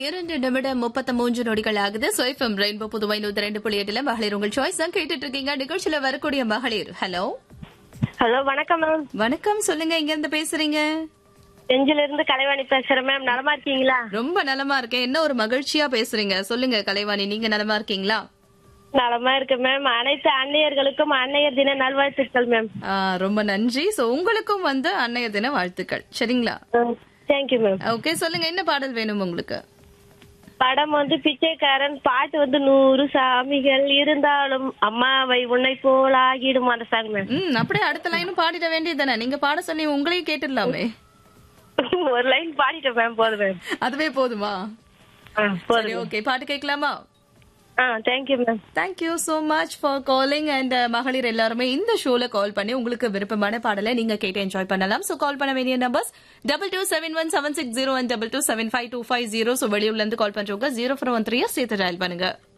இரண்டு நிமிடம் முப்பத்தி மூன்று நொடிகள் ஆகுது சோய்ஃபம் ரெயின்போ புதுவை நூத்தி ரெண்டு புள்ளி எட்டுல மகளிர் உங்கள் சாய்ஸ் தான் கேட்டுட்டு இருக்கீங்க நிகழ்ச்சியில வரக்கூடிய மகளிர் ஹலோ ஹலோ வணக்கம் மேம் வணக்கம் சொல்லுங்க எங்க இருந்து பேசுறீங்க செஞ்சில இருந்து கலைவாணி பேசுறேன் மேம் நலமா இருக்கீங்களா ரொம்ப நலமா இருக்கேன் என்ன ஒரு மகிழ்ச்சியா பேசுறீங்க சொல்லுங்க கலைவாணி நீங்க நலமா இருக்கீங்களா நலமா இருக்கு மேம் அனைத்து அன்னையர்களுக்கும் அன்னையர் தின நல்வாழ்த்துக்கள் மேம் ஆ, ரொம்ப நன்றி சோ உங்களுக்கும் வந்து அன்னைய தின வாழ்த்துக்கள் சரிங்களா தேங்க்யூ மேம் ஓகே சொல்லுங்க என்ன பாடல் வேணும் உங்களுக்கு படம் வந்து பிச்சைக்காரன் பாட்டு வந்து நூறு சாமிகள் இருந்தாலும் அம்மாவை உன்னை போல் ஆகிடும் அந்த சாங் மேம் ம் அப்படியே அடுத்த லைனும் பாடிட வேண்டியதுதானே நீங்க பாட சொல்லி உங்களையும் கேட்டுடலாமே ஒரு லைன் பாடிட்டேன் மேம் போதும் மேம் அதுவே போதுமா ஆ, சரி போதும் ஓகே பாட்டு கேட்கலாமா ஆ thank you ma'am thank you so much for calling and மகளிர் எல்லாருமே இந்த ஷோல கால் பண்ணி உங்களுக்கு விருப்பமான பாடலை நீங்க கேட்டு என்ஜாய் பண்ணலாம் சோ கால் பண்ண வேண்டிய numbers double two seven one seven six zero and double two seven five two five zero so வெளியூர்ல இருந்து கால் பண்றவங்க ஜீரோ ஃபோர் ஒன் த்ரீ சேர்த்து டயல் பண்ணுங்க